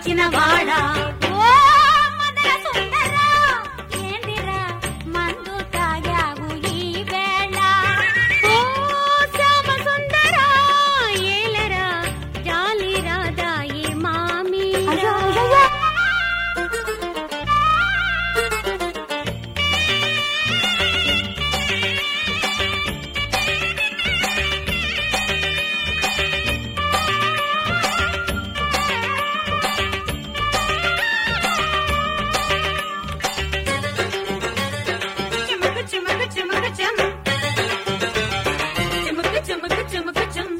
వచ్చిన వాడా ఓ మదన సుందరా ఏందిరా మందు తాగావు ఈ వేళ ఓ శ్యామ సుందరా ఏలరా జాలి రాదాయి మామీరా చిముకు చిముకు చిముకు చిమ్ చిముకు చిముకు చిముకు చిమ్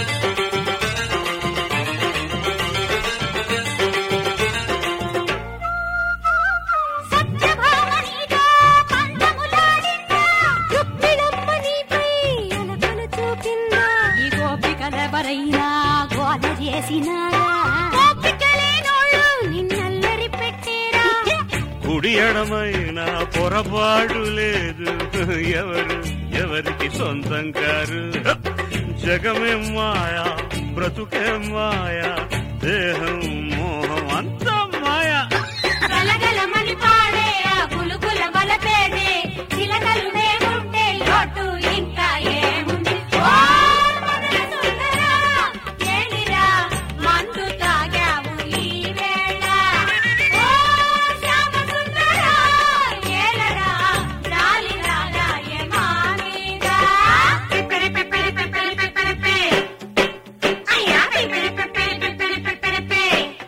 సత్యభామనిగా పందములాడిందా రుక్మిణమ్మ నీపై అలకలు చూపిందా ఈ గోపికలెవరైనా గోల చేసినారా గోపికలేనోళ్ళు నిన్నల్లరి పెట్టేరా కుడి ఎడమైన పొరపాటు లేదు ఎవరు ఎవరికి సొంతం కారు జగమే మాయా బ్రతుకే మాయా దేహం మోహం అంత మాయా గలగలమని పాడే ఆ గులుగుల వలపేదే చిలకలు మేముంటే లోటు ఇంకా ఏముంది ఓ మదన సుందరా, ఏలిరా మందు తాగావు ఈ వేళ ఓ శ్యామ సుందరా, ఏలరా జాలి రాగాయే మా మీద. పిప్పిరి పిప్పిరి పిప్పిరి పిప్పిరి పి. అయ్యా పిప్పిరి పిప్పిరి పిప్పిరి పిప్పిరి పి.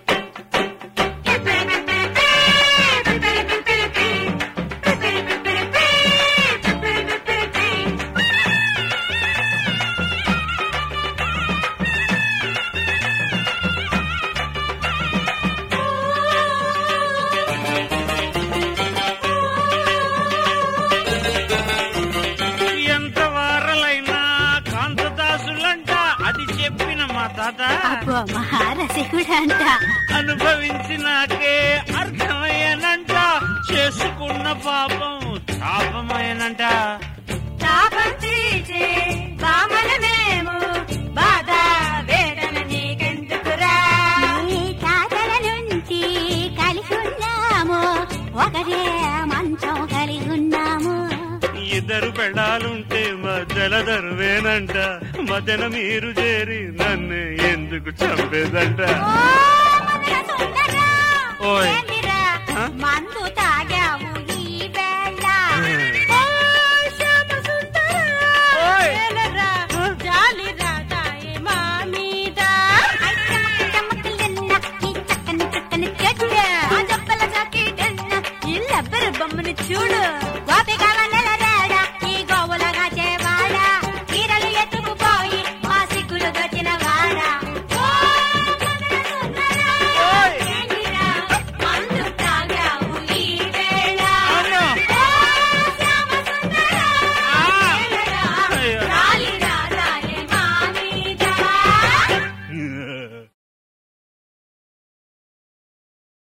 ఎంత వారలైనా కాంతదాసులంట అది చెప్పిన మా తాత అబ్బో మహారసికుడంట అనుభవించినాకే అర్థమయ్యానంట చేసుకున్న పాపం శాపమయ్యానంట తాపం తీర్చే బామలమేము బాధ వేదన నీకెందుకురా నీ తాతల నుంచి కలిసి ఉన్నాము ఒకటే మంచం కలిగి ఉన్నాము ఇద్దరు పెళ్ళాలుంటే మధ్యల దరువేనంట మధ్యన మీరు చేరి నన్ను ఎందుకు చంపేదంట ఓ మదన సుందరా ఓయ్. ఏం